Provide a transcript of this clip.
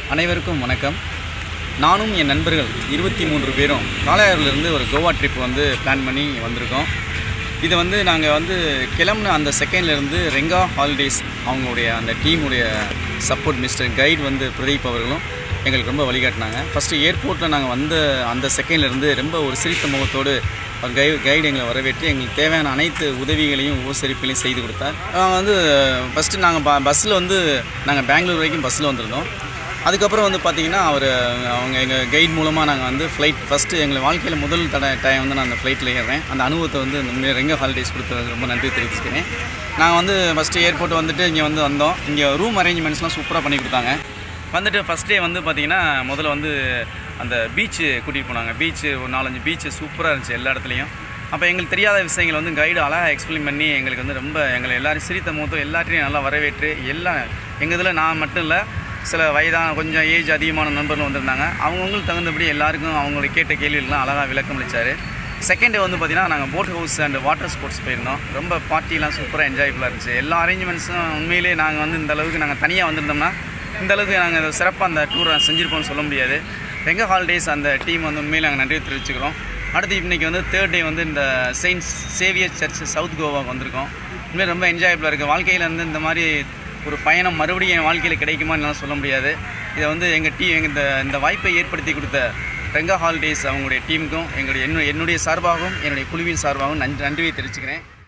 அனைவருக்கும் வணக்கம் நானும் என் நண்பர்கள் இருபத்தி மூன்று பேரும் காளையாறுலேருந்து ஒரு கோவா ட்ரிப் வந்து பிளான் பண்ணி வந்திருக்கோம் இது வந்து நாங்கள் வந்து கிளம்புன அந்த செகண்ட்லேருந்து ரெங்கா ஹாலிடேஸ் அவங்களுடைய அந்த டீமுடைய சப்போர்ட் மிஸ்டர் கைட் வந்து பிரதீப் அவர்களும் எங்களுக்கு ரொம்ப வழிகாட்டினாங்க ஃபஸ்ட்டு ஏர்போர்ட்டில் நாங்கள் வந்த அந்த செகண்ட்லேருந்து ரொம்ப ஒரு சிரித்த முகத்தோடு அவர் கை கைடு எங்களை வரவேற்று எங்களுக்கு தேவையான அனைத்து உதவிகளையும் உபசரிப்புகளையும் செய்து கொடுத்தார் நாங்கள் வந்து ஃபஸ்ட்டு நாங்கள் ப பஸ்ஸில் வந்து நாங்கள் பெங்களூர் வரைக்கும் பஸ்ஸில் வந்திருந்தோம் அதுக்கப்புறம் வந்து பார்த்திங்கன்னா அவர் அவங்க எங்கள் கைட் மூலமாக நாங்கள் வந்து ஃப்ளைட் ஃபஸ்ட்டு எங்களை வாழ்க்கையில் முதல் தட டைம் வந்து நான் அந்த ஃப்ளைட்டில் ஏறுறேன் அந்த அனுபவத்தை வந்து இந்த ரெங்க ஹாலிடேஸ் கொடுத்ததுக்கு ரொம்ப நன்றி தெரிவிச்சுக்கிறேன் நாங்கள் வந்து ஃபஸ்ட்டு ஏர்போர்ட் வந்துட்டு இங்கே வந்து வந்தோம் இங்கே ரூம் அரேஞ்ச்மெண்ட்ஸ்லாம் சூப்பராக பண்ணி கொடுத்தாங்க வந்துட்டு ஃபஸ்ட் டே வந்து பார்த்திங்கன்னா முதல்ல வந்து அந்த பீச்சு கூட்டிகிட்டு போனாங்க பீச்சு ஒரு நாலஞ்சு பீச்சு சூப்பராக இருந்துச்சு எல்லா இடத்துலையும் அப்போ எங்களுக்கு தெரியாத விஷயங்கள் வந்து கைடு அழகாக எக்ஸ்பிளைன் பண்ணி எங்களுக்கு வந்து ரொம்ப எங்களை எல்லாரும் சிரித்த முகத்தும் எல்லாத்தையும் நல்லா வரவேற்று எல்லாம் எங்கள் இதில் நான் மட்டும் இல்லை சில வயதான கொஞ்சம் ஏஜ் அதிகமான நண்பர்கள் வந்திருந்தாங்க அவங்கவுங்களுக்கு தகுந்தபடி எல்லாருக்கும் அவங்களுக்கு கேட்ட கேள்விகள்லாம் அழகாக விளக்கம் அளித்தார் செகண்ட் டே வந்து பார்த்திங்கன்னா நாங்கள் boat house and water sports போயிருந்தோம் ரொம்ப பார்ட்டிலாம் சூப்பராக என்ஜாய்ஃபுல்லாக இருந்துச்சு எல்லா அரேஞ்ச்மெண்ட்ஸும் உண்மையிலே நாங்கள் வந்து இந்த அளவுக்கு நாங்கள் தனியாக வந்திருந்தோம்னா இந்த அளவுக்கு நாங்கள் சிறப்பாக அந்த டூரை செஞ்சுருப்போம்னு சொல்ல முடியாது ரெங்க ஹாலிடேஸ் அந்த டீம் வந்து உண்மையில் நாங்கள் நன்றி தெரிவிச்சுக்கிறோம் அடுத்து இன்றைக்கி வந்து தேர்ட் டே வந்து இந்த செயின்ஸ் சேவியர் சர்ச் சவுத் கோவாவுக்கு வந்திருக்கோம் உண்மையில் ரொம்ப என்ஜாயபுளாக இருக்குது வாழ்க்கையில் வந்து இந்த மாதிரி ஒரு பயணம் மறுபடியும் என் வாழ்க்கையில் கிடைக்குமான்னு என்னால் சொல்ல முடியாது இதை வந்து எங்கள் டீ எங்கள் இந்த இந்த வாய்ப்பை ஏற்படுத்தி கொடுத்த ரெங்கா ஹாலிடேஸ் அவங்களுடைய டீமுக்கும் எங்களுடைய என்னுடைய என்னுடைய சார்பாகவும் என்னுடைய குழுவின் சார்பாகவும் நன்றி நன்றியை தெரிவிச்சுக்கிறேன்